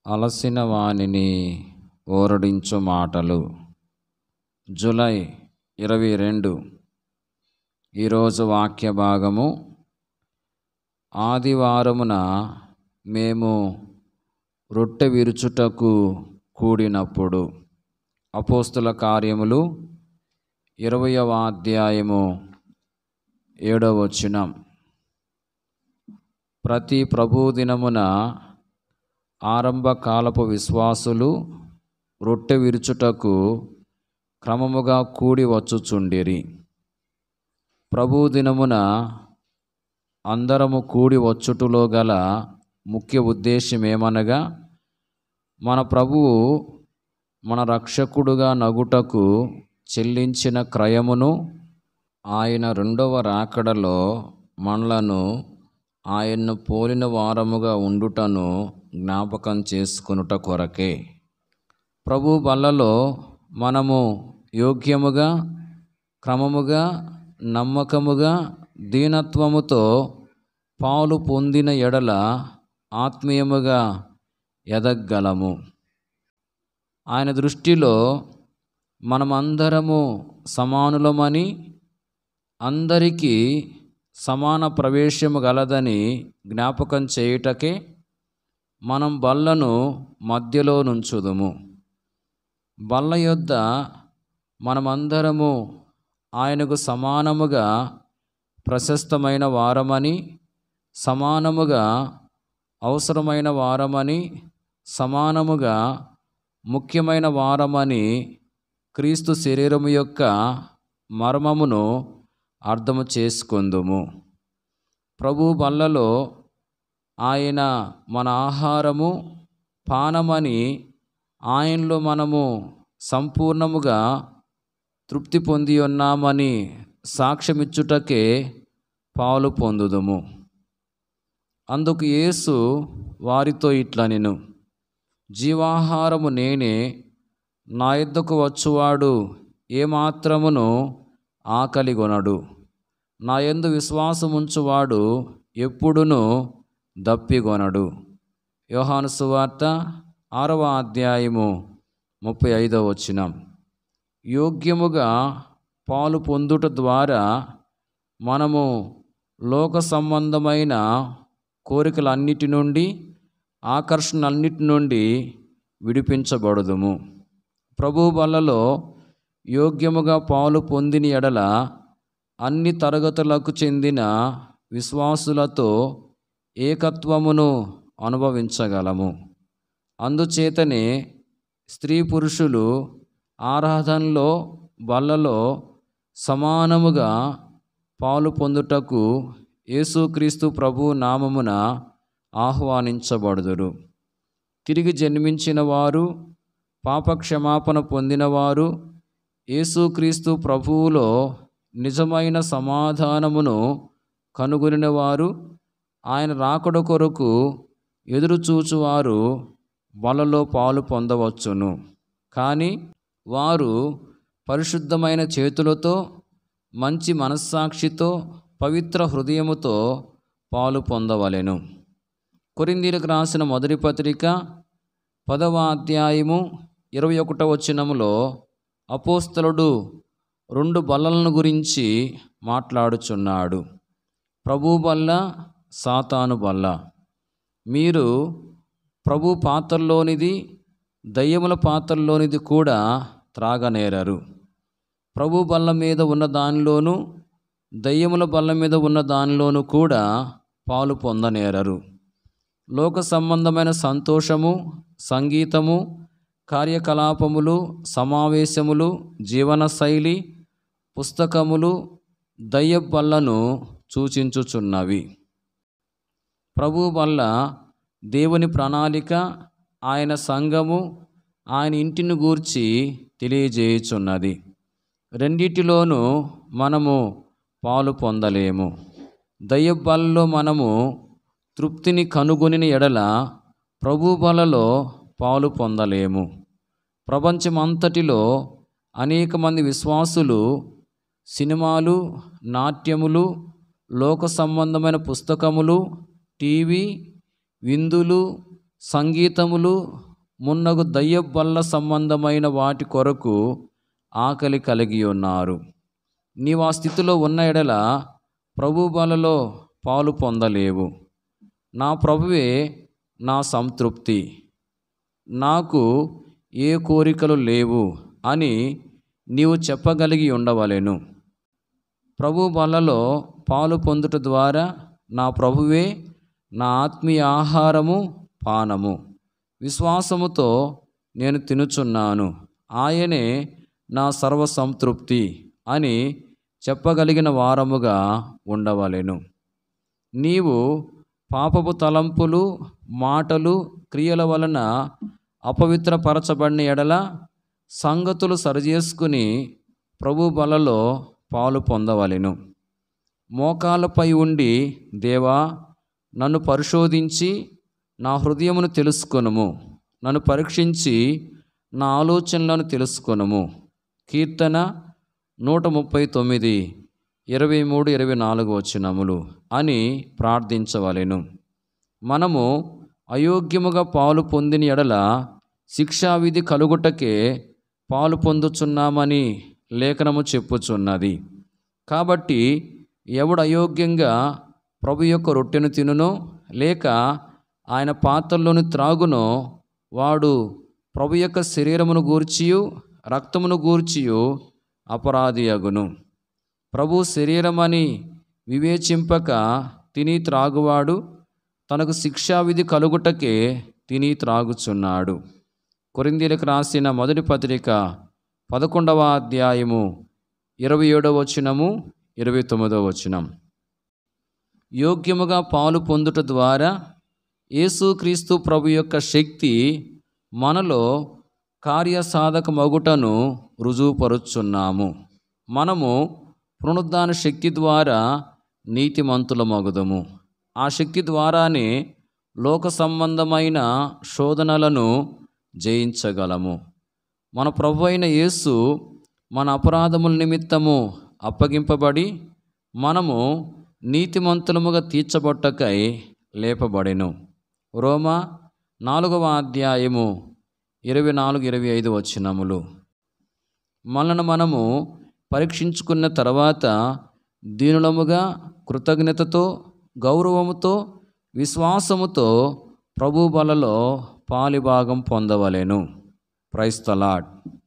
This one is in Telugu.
అలసిన వానిని ఓరడించు మాటలు జూలై ఇరవై రెండు ఈరోజు వాక్య భాగము ఆదివారమున మేము రొట్టె విరుచుటకు కూడినప్పుడు అపోస్తుల కార్యములు ఇరవయవ అధ్యాయము ఏడవ వచనం ప్రతి ప్రభుదినమున ఆరంభ కాలపు విశ్వాసులు రొట్టె విరుచుటకు క్రమముగా కూడి వచ్చుచుండిరి ప్రభు దినమున అందరము కూడి వచ్చుటలో గల ముఖ్య ఉద్దేశం ఏమనగా మన ప్రభువు మన రక్షకుడుగా నగుటకు చెల్లించిన క్రయమును ఆయన రెండవ రాకడలో మనలను ఆయన్ను పోలిన వారముగా ఉండుటను జ్ఞాపకం చేసుకొనుట కొరకే ప్రభు బల్లలో మనము యోగ్యముగా క్రమముగా నమ్మకముగా దీనత్వముతో పాలు పొందిన ఎడల ఆత్మీయముగా ఎదగలము ఆయన దృష్టిలో మనమందరము సమానులమని అందరికీ సమాన ప్రవేశము గలదని జ్ఞాపకం చేయుటకే మనం బల్లను మధ్యలో నుంచుదుము బల్ల యొద్ద మనమందరము ఆయనకు సమానముగా ప్రశస్తమైన వారమని సమానముగా అవసరమైన వారమని సమానముగా ముఖ్యమైన వారమని క్రీస్తు శరీరము యొక్క మర్మమును అర్థము చేసుకుందుము ప్రభు బల్లలో ఆయన మన ఆహారము పానమని ఆయనలో మనము సంపూర్ణముగా తృప్తి పొంది ఉన్నామని సాక్ష్యమిచ్చుటకే పాలు పొందుదుము అందుకు యేసు వారితో ఇట్లా నేను జీవాహారము నేనే నా యొద్దకు వచ్చువాడు ఏమాత్రమును ఆకలిగొనడు నా యందు విశ్వాసముంచువాడు ఎప్పుడును దప్పిగొనడు యోహాను సువార్త ఆరవ అధ్యాయము ముప్పై ఐదవ వచనం యోగ్యముగా పాలు పొందుట ద్వారా మనము లోక సంబంధమైన కోరికలన్నిటి నుండి ఆకర్షణలన్నిటి నుండి విడిపించబడదుము ప్రభు వల్లలో యోగ్యముగా పాలు పొందిన ఎడల అన్ని తరగతులకు చెందిన విశ్వాసులతో ఏకత్వమును అనుభవించగలము అందుచేతనే స్త్రీ పురుషులు ఆరాధనలో బల్లలో సమానముగా పాలు పొందుటకు యేసుక్రీస్తు ప్రభు నామమున ఆహ్వానించబడుదురు తిరిగి జన్మించిన వారు పాపక్షమాపణ పొందినవారు యేసుక్రీస్తు ప్రభువులో నిజమైన సమాధానమును కనుగొనిన వారు ఆయన రాకడ కొరకు ఎదురుచూచువారు వలలో పాలు పొందవచ్చును కానీ వారు పరిశుద్ధమైన చేతులతో మంచి మనస్సాక్షితో పవిత్ర హృదయముతో పాలు పొందవలెను కొరిందీలకు రాసిన మొదటి పత్రిక పదవ అధ్యాయము ఇరవై ఒకటవ వచనములో అపోస్తలుడు రెండు బల్లలను గురించి మాట్లాడుచున్నాడు ప్రభు బల్ల సాతాను బల్ల మీరు ప్రభు పాత్రలోనిది దయ్యముల పాత్రలోనిది కూడా త్రాగనేరరు ప్రభు బల్ల మీద ఉన్న దానిలోను దయ్యముల బల్ల మీద ఉన్న దానిలోను కూడా పాలు పొందనేరరు లోక సంబంధమైన సంతోషము సంగీతము కార్యకలాపములు సమావేశములు జీవనశైలి పుస్తకములు దయ్య బల్లను సూచించుచున్నవి ప్రభు వల్ల దేవుని ప్రణాళిక ఆయన సంఘము ఆయన ఇంటిని గూర్చి తెలియజేయుచున్నది రెండిటిలోనూ మనము పాలు పొందలేము దయ్య బలలో మనము తృప్తిని కనుగొనిన ఎడల ప్రభు బలలో పాలు పొందలేము ప్రపంచమంతటిలో అనేక మంది విశ్వాసులు సినిమాలు నాట్యములు లోక సంబంధమైన పుస్తకములు టీవీ విందులు సంగీతములు మున్నగు దయ్యబల్ల సంబంధమైన వాటి కొరకు ఆకలి కలిగి ఉన్నారు నీవు ఆ స్థితిలో ఉన్న ఎడల ప్రభు బలలో పాలు పొందలేవు నా ప్రభువే నా సంతృప్తి నాకు ఏ కోరికలు లేవు అని నీవు చెప్పగలిగి ఉండవలెను ప్రభు బలలో పాలు పొందుట ద్వారా నా ప్రభువే నా ఆత్మీయ ఆహారము పానము విశ్వాసముతో నేను తినుచున్నాను ఆయనే నా సర్వ సంతృప్తి అని చెప్పగలిగిన వారముగా ఉండవలెను నీవు పాపపు తలంపులు మాటలు క్రియల వలన అపవిత్రపరచబడిన ఎడల సంగతులు సరిచేసుకుని ప్రభు బలలో పాలు పొందవలెను మోకాలపై ఉండి దేవా నన్ను పరిశోధించి నా హృదయమును తెలుసుకొనుము నన్ను పరీక్షించి నా ఆలోచనలను తెలుసుకొనుము కీర్తన నూట ముప్పై తొమ్మిది ఇరవై మూడు ఇరవై నాలుగు వచ్చినములు అని ప్రార్థించవలెను మనము అయోగ్యముగా పాలు పొందిన ఎడల శిక్షావిధి కలుగుటకే పాలు పొందుచున్నామని లేఖనము చెప్పుచున్నది కాబట్టి ఎవడు అయోగ్యంగా ప్రభు యొక్క రొట్టెను తినునో లేక ఆయన పాత్రలోని త్రాగునో వాడు ప్రభు యొక్క శరీరమును గూర్చియు రక్తమును గూర్చియు అపరాధి అగును ప్రభు శరీరమని వివేచింపక తిని త్రాగువాడు తనకు శిక్షావిధి కలుగుటకే తిని త్రాగుచున్నాడు కొరిందీలకు రాసిన మొదటి పత్రిక పదకొండవ అధ్యాయము ఇరవై ఏడవ వచనము ఇరవై తొమ్మిదవ వచనం యోగ్యముగా పాలు పొందుట ద్వారా యేసుక్రీస్తు ప్రభు యొక్క శక్తి మనలో కార్యసాధక మగుటను రుజువుపరుచున్నాము మనము పునరుద్ధాన శక్తి ద్వారా నీతిమంతుల మగుదము ఆ శక్తి ద్వారానే లోక సంబంధమైన శోధనలను జయించగలము మన ప్రభు అయిన యేసు మన అపరాధముల నిమిత్తము అప్పగింపబడి మనము నీతిమంతులముగా తీర్చబొట్టకై లేపబడెను రోమా నాలుగవ అధ్యాయము ఇరవై నాలుగు ఇరవై ఐదు వచ్చినములు మనను మనము పరీక్షించుకున్న తర్వాత దీనులముగా కృతజ్ఞతతో గౌరవముతో విశ్వాసముతో ప్రభు బలలో పాలిభాగం పొందవలెను ప్రైస్తలాడ్